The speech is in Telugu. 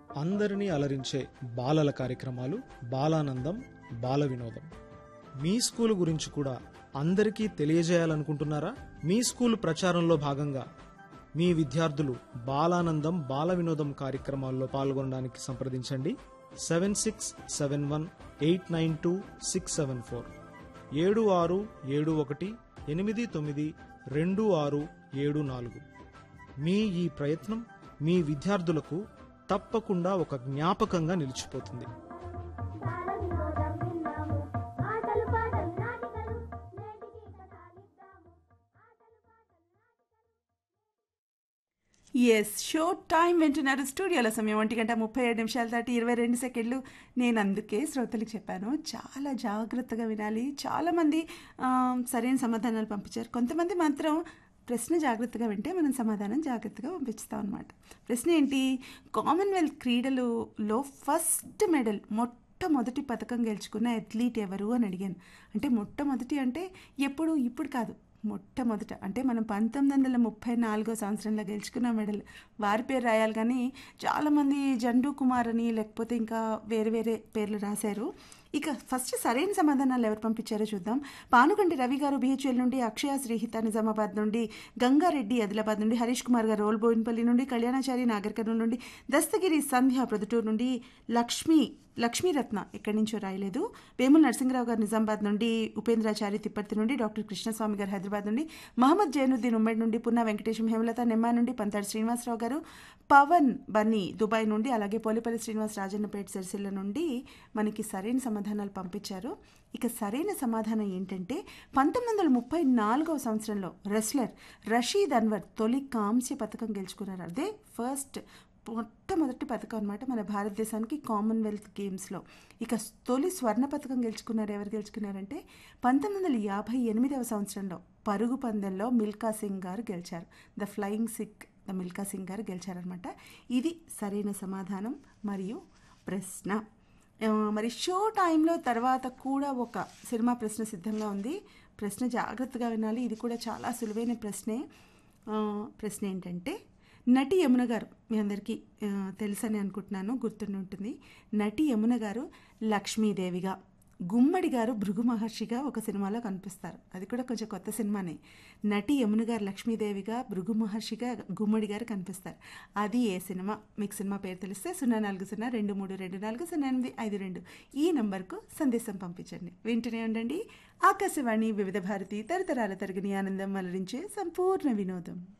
అందరినీ అలరించే బాలల కార్యక్రమాలు బాలానందం బాల వినోదం మీ స్కూల్ గురించి కూడా అందరికీ తెలియజేయాలనుకుంటున్నారా మీ స్కూల్ ప్రచారంలో భాగంగా మీ విద్యార్థులు బాలానందం బాల వినోదం కార్యక్రమాల్లో పాల్గొనడానికి సంప్రదించండి seven six seven one eight nine two six seven four ఏడు ఆరు ఏడు ఒకటి ఎనిమిది తొమ్మిది రెండు ఆరు ఏడు నాలుగు మీ ఈ ప్రయత్నం మీ విద్యార్థులకు తప్పకుండా ఒక జ్ఞాపకంగా నిలిచిపోతుంది బాల వినోదం విన్నాము ఆటలు పాటలు నాటికలు నేటికి కథాలిద్దాము ఆటలు పాటలు నాటికలు ఎస్ షో టైం వింటున్నారు స్టూడియోలో సమయం ఒంటి గంట ముప్పై ఏడు నిమిషాలు దాటి ఇరవై రెండు సెకండ్లు నేను అందుకే శ్రోతలకు చెప్పాను చాలా జాగ్రత్తగా వినాలి చాలామంది ఆ, సరైన సమాధానాలు పంపించారు కొంతమంది మాత్రం ప్రశ్న జాగ్రత్తగా వింటే మనం సమాధానం జాగ్రత్తగా పంపిస్తాం అనమాట ప్రశ్న ఏంటి కామన్వెల్త్ క్రీడలలో ఫస్ట్ మెడల్ మొట్టమొదటి పథకం గెలుచుకున్న అథ్లీట్ ఎవరు అని అడిగాను అంటే మొట్టమొదటి అంటే ఎప్పుడు ఇప్పుడు కాదు మొట్టమొదట అంటే మనం పంతొమ్మిది వందల ముప్పై నాలుగో సంవత్సరంలో గెలుచుకున్న మెడల్ వారి పేరు రాయాలి కానీ చాలామంది జండు కుమార్ అని లేకపోతే ఇంకా వేరే వేరే పేర్లు రాశారు ఇక ఫస్ట్ సరైన సమాధానాలు ఎవరు పంపించారో చూద్దాం పానుగంటి రవి గారు బిహెచ్ఎల్ నుండి అక్షయ శ్రీహిత నిజామాబాద్ నుండి గంగారెడ్డి ఆదిలాబాద్ నుండి హరీష్ కుమార్ గారు రోల్ బోయిన్పల్లి నుండి కళ్యాణాచారి నాగర్ కర్నూలు నుండి దస్తగిరి సంధ్య ప్రొద్దుటూరు నుండి లక్ష్మి లక్ష్మీరత్న ఎక్కడి నుంచో రాయలేదు వేముల నరసింహరావు గారు నిజామాబాద్ నుండి ఉపేంద్రాచారి తిప్పర్తి నుండి డాక్టర్ కృష్ణస్వామి గారు హైదరాబాద్ నుండి మహమ్మద్ జైనుద్దీన్ ఉమ్మడి నుండి పున్నా వెంకటేశం హేమలత నెమ్మా నుండి పంతాడు శ్రీనివాసరావు గారు పవన్ బన్నీ దుబాయ్ నుండి అలాగే పోలిపల్లి శ్రీనివాస్ రాజన్నపేట సిరిసిల్ల నుండి మనకి సరైన సమాధానాలు పంపించారు ఇక సరైన సమాధానం ఏంటంటే పంతొమ్మిది వందల ముప్పై నాలుగవ సంవత్సరంలో రెస్లర్ రషీద్ అన్వర్ తొలి కాంస్య పథకం గెలుచుకున్నారు అదే ఫస్ట్ మొట్టమొదటి పథకం అనమాట మన భారతదేశానికి కామన్వెల్త్ గేమ్స్లో ఇక తొలి స్వర్ణ పథకం గెలుచుకున్నారు ఎవరు గెలుచుకున్నారంటే పంతొమ్మిది వందల యాభై ఎనిమిదవ సంవత్సరంలో పరుగు పందెంలో మిల్కా సింగ్ గారు గెలిచారు the flying Sikh the Milkha Singh గారు గెలిచారనమాట ఇది సరైన సమాధానం మరియు ప్రశ్న ఆ, మరి షో టైంలో తర్వాత కూడా ఒక సినిమా ప్రశ్న సిద్ధంగా ఉంది ప్రశ్న జాగ్రత్తగా వినాలి ఇది కూడా చాలా సులువైన ప్రశ్నే ఆ, ప్రశ్న ఏంటంటే నటి యమున గారు మీ అందరికీ ఆ, తెలుసని అనుకుంటున్నాను గుర్తుండి ఉంటుంది నటి యమున గారు లక్ష్మీదేవిగా గుమ్మడి గారు భృగు మహర్షిగా ఒక సినిమాలో కనిపిస్తారు అది కూడా కొంచెం కొత్త సినిమానే నటి యమున గారు లక్ష్మీదేవిగా భృగు మహర్షిగా గుమ్మడి గారు కనిపిస్తారు అది ఏ సినిమా మీకు సినిమా పేరు తెలిస్తే సున్నా నాలుగు సున్నా రెండు మూడు రెండు నాలుగు సున్నా ఎనిమిది ఐదు రెండు ఈ నంబర్కు సందేశం పంపించండి వింటూనే ఉండండి ఆకాశవాణి వివిధ భారతి తరతరాల తరగని ఆనందం అలరించే సంపూర్ణ వినోదం